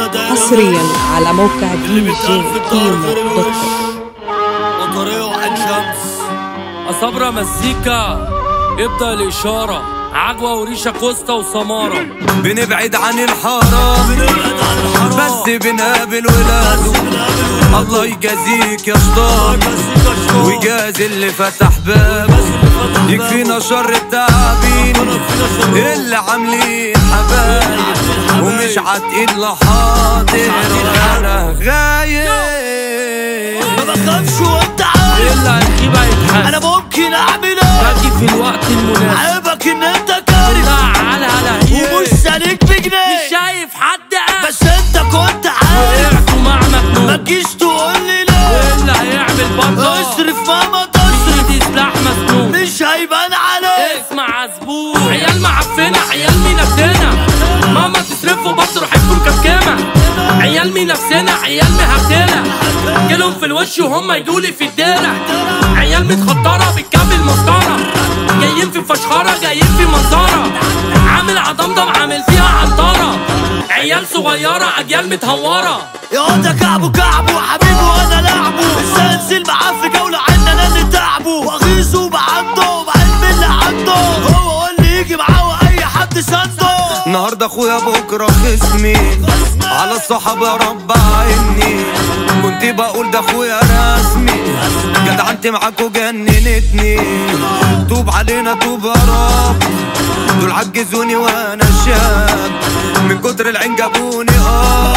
حصريا على موقع دي جي كيمو دوت كوم وطريقه وعين شمس أصابرة مزيكا ابدأ الإشارة عجوة وريشة كوستا وسمارة بنبعد عن الحرام بنبعد عن الحرام بس بنقابل ولاده الله يجازيك يا شطار ويجازي اللي فتح باب يكفينا شر التعابين اللي عاملين حبايب ومش عاتقين لحاضر انا غايب ما بخافش وانت عارف اللي هيخيب انا هيتحاسب ممكن اعمل ايه باجي في الوقت المناسب عيبك ان انت كارف لا على على ومش سالك بجنيه مش شايف حد قاعد بس انت كنت عارف وقعتوا مع ما مجنون تجيش تقول لي ليه اللي هيعمل برضه اصرف ماما تصرف ايدي سلاح مسنون مش هيبان عليك اسمع زبون عيال معفنة عيال منفسنا ماما تصرفوا برضه روحكم كمكمة عيال من نفسنا عيال مهبدلة جيلهم في الوش وهم يجولي في الدرع عيال متخطرة بالكابل مسطرة جايين في فشخرة جايين في منظرة عامل عضمضم عامل فيها عنطرة عيال صغيرة أجيال متهورة يقعد كعبه كعبه وحبيبه وانا لعبه ازاي انزل معاه في جولة عنا انا اللي تعبه واغيظه بعنده بعلم اللي عنده هو هو اللي يجي معاه واي حد سنده النهارده اخويا بكره خصمي على الصحابه يا رب عيني كنت بقول ده اخويا رسمي جدعنت معاكوا جننتني توب علينا توب يا رب دول عجزوني وانا شاب من كتر العين جابوني اه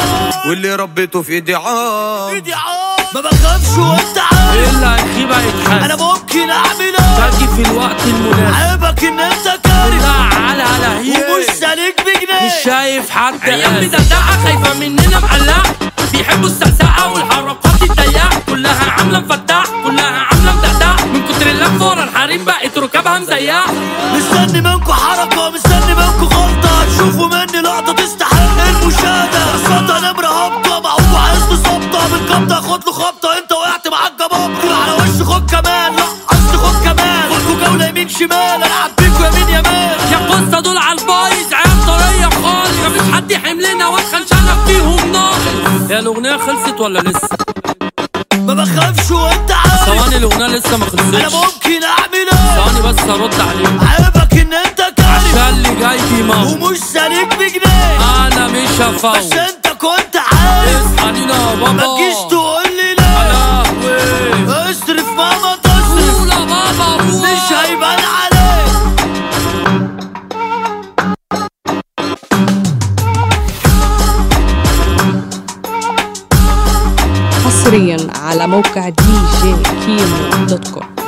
واللي ربيته في ايدي عاب ايدي عاد ما بخافش وانت عارف اللي هيخيب انا هيتحاسب ممكن اعمل ايه باجي في الوقت المناسب عيبك ان انت كارف لا على على ومش سالك بجنيه مش شايف حد عيال مدلعة خايفة مننا مقلقة بيحبوا السقسقة والحركات الضيقة كلها عاملة مفتح كلها عاملة مدقدقة من كتر اللف ورا الحريم بقت ركابها مزيقة مستني منكو حركة مستني منكو غلطة تشوفوا مني لقطة تستحق المشاهدة الصوت نمرة هابطة معوق عايز تصبطة من قبضة خد له خبطة انت وقعت معاك جبابطة على وش خد كمان لا قصدي خد كمان خدكوا جولة يمين شمال العب بيكوا يمين يمين يا قصة دول على البايظ عيال طرية خالص مفيش حد يحملنا واتخنشنا فيهم ناقص هي الأغنية خلصت ولا لسه؟ ما بخافش وانت عارف ثواني الأغنية لسه ما انا خلصتش ممكن اعمل ايه ثواني بس أرد عليك عيبك ان انت كارف عشان اللي جاي بيموت ومش سالك بجنيه أنا مش بس هفوت انت كنت عارف اصحى لينا يا بابا ما تجيش تقول لي ليه لهوي اصرف ماما تصرف قول يا بابا مش هيبان عليك حصريا على موقع دي جي كيمو دوت كوم